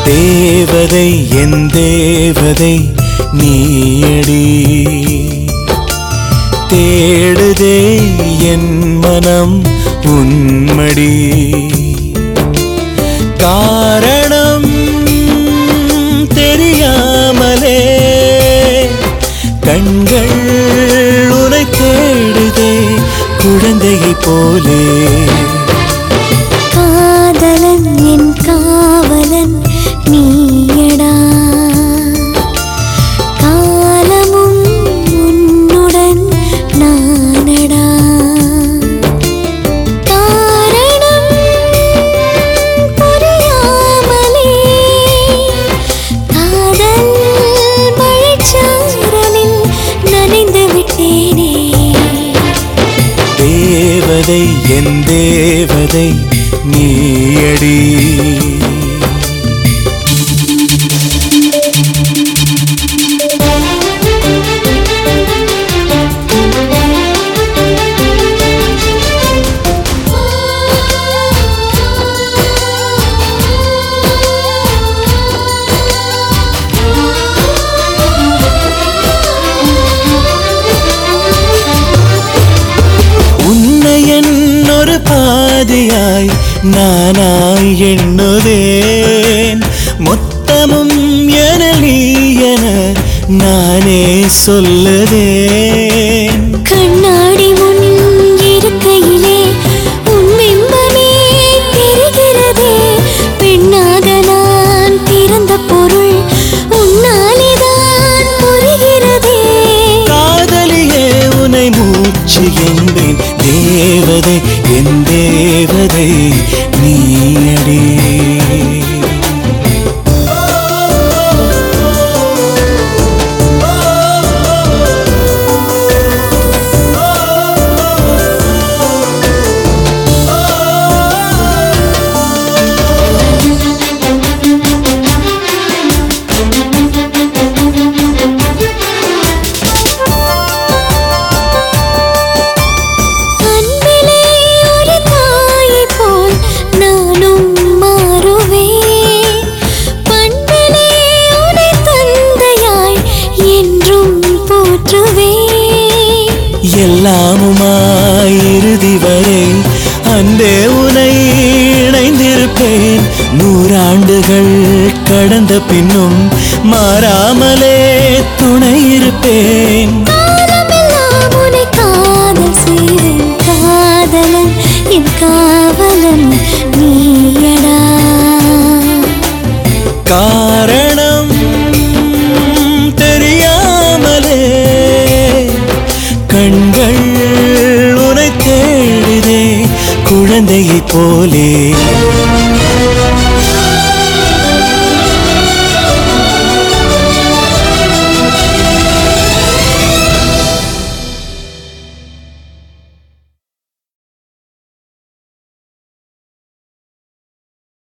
தேவதை என் தேவதை நீயடி தேடுதே என் மனம் உன்மடி காரணம் தெரியாமலே கண்கள் உனை தேடுதே குழந்தையைப் போலே காதலன் என் காவலன் நீயடா காலமும் உன்னுடன் நானடா காரணம் புரியாமலே காதல் மழைச்சாரலில் நனைந்து விட்டேனே தேவதை என் தேவதை நீயடி உன்னை என்னொரு பாதியாய் நானாய் எண்ணுவேன் மொத்தமும் என நீ என நானே சொல்லுவேன் கண்ணாடி முன் இருக்கையிலே உன் பிம்பமே தெரிகிறதே பெண்ணாக நான் பிறந்த பொருள் உன்னாலேதான் புரிகிறதே காதலியே உனை மூச்சு என்பேன் தேவதை என் தேவதை நீயடி அன்பிலே ஒரு தாயைப் போல் நானும் மாறுவேன் பண்பிலே உனை தந்தையாய் என்றும் போற்றுவேன் எல்லாமுமாய் இறுதி வரை அன்பே உனை இணைந்திருப்பேன் நூறாண்டுகள் கடந்த பின்னும் மாறாமலே துணை இருப்பேன் காலமெல்லாம் உன்னை காதல் செய்வேன் காதலன் என் காவலன்